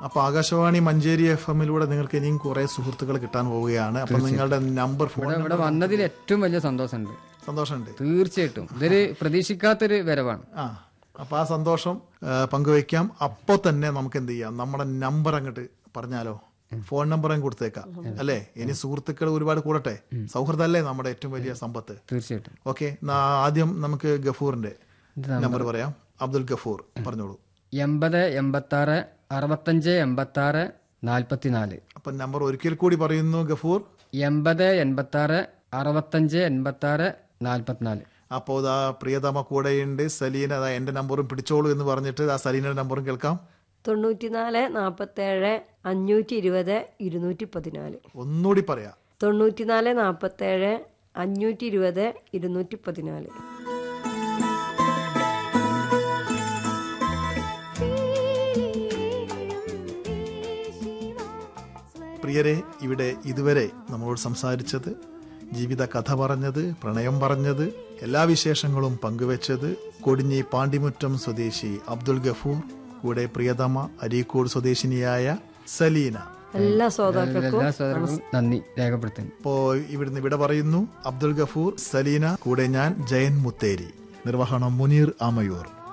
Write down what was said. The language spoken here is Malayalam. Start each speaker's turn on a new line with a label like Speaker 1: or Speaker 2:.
Speaker 1: അപ്പൊ ആകാശവാണി മഞ്ചേരി എഫ് എമ്മിലൂടെ നിങ്ങൾക്ക് ഇനിയും കുറെ സുഹൃത്തുക്കൾ കിട്ടാൻ പോവുകയാണ് അപ്പൊ നിങ്ങളുടെ നമ്പർ ഫോൺ
Speaker 2: ഇവിടെ ഇവിടെ വന്നതിൽ ഏറ്റവും വലിയ സന്തോഷമുണ്ട്
Speaker 1: സന്തോഷമുണ്ട്
Speaker 2: തീർച്ചയായിട്ടും ഇതൊരു പ്രതീക്ഷിക്കാത്തൊരു വരവാണ്
Speaker 1: ആ അപ്പൊ ആ സന്തോഷം ആ, പങ്കുവയ്ക്കാം അപ്പോ തന്നെ നമുക്ക് എന്ത് ചെയ്യാം നമ്മുടെ നമ്പർ അങ്ങോട്ട് പറഞ്ഞാലോ ഫോൺ നമ്പർ അങ്ങ് കൊടുത്തേക്കാം അല്ലേ ഇനി സുഹൃത്തുക്കൾ ഒരുപാട് കൂടട്ടെ സൗഹൃദമല്ലേ നമ്മുടെ ഏറ്റവും വലിയ സമ്പത്ത്
Speaker 2: തീർച്ചയായിട്ടും
Speaker 1: ഓക്കെ ആദ്യം നമുക്ക് ഗഫൂറിന്റെ നമ്പർ പറയാം അബ്ദുൽ ഗഫൂർ പറഞ്ഞോളൂ
Speaker 2: എൺപത് എൺപത്തി ആറ് അറുപത്തഞ്ച് എൺപത്തി ആറ് നാൽപ്പത്തിനാല്
Speaker 1: അപ്പൊ നമ്പർ ഒരിക്കൽ കൂടി പറയുന്നു ഗഫൂർ
Speaker 2: എൺപത് എൺപത്തി ആറ് അറുപത്തഞ്ച് എൺപത്തി ആറ് നാൽപ്പത്തിനാല്
Speaker 1: അപ്പോൾ ഇതാ പ്രിയതമ കൂടെയുണ്ട് സലീന അതാ എന്റെ നമ്പറും പിടിച്ചോളൂ എന്ന് പറഞ്ഞിട്ട് ആ സലീനയുടെ നമ്പറും കേൾക്കാം
Speaker 3: തൊണ്ണൂറ്റിനാല് നാൽപ്പത്തേഴ് അഞ്ഞൂറ്റി ഇരുപത് ഇരുന്നൂറ്റി പതിനാല്
Speaker 1: ഒന്നുകൂടി പറയാം
Speaker 3: തൊണ്ണൂറ്റിനാല് നാൽപ്പത്തേഴ് അഞ്ഞൂറ്റി ഇരുപത് ഇരുന്നൂറ്റി പതിനാല്
Speaker 1: പ്രിയരെ ഇവിടെ ഇതുവരെ നമ്മളോട് സംസാരിച്ചത് ജീവിത കഥ പറഞ്ഞത് പ്രണയം പറഞ്ഞത് എല്ലാ വിശേഷങ്ങളും പങ്കുവച്ചത് കൊടിഞ്ഞി പാണ്ടിമുറ്റം സ്വദേശി അബ്ദുൽ ഗഫൂർ കൂടെ പ്രിയതമ അരീക്കോട് സ്വദേശിനിയായ സലീന
Speaker 3: എല്ലാ ശ്രോതാക്കൾക്കും
Speaker 2: എല്ലാ സഹോദരങ്ങൾക്കും നന്ദി രേഖപ്പെടുത്തുന്നു
Speaker 1: ഇപ്പോ ഇവിടുന്ന് ഇവിടെ പറയുന്നു അബ്ദുൽ ഗഫൂർ സലീന കൂടെ ഞാൻ ജയൻ മുത്തേരി നിർവഹണം മുനീർ ആമയൂർ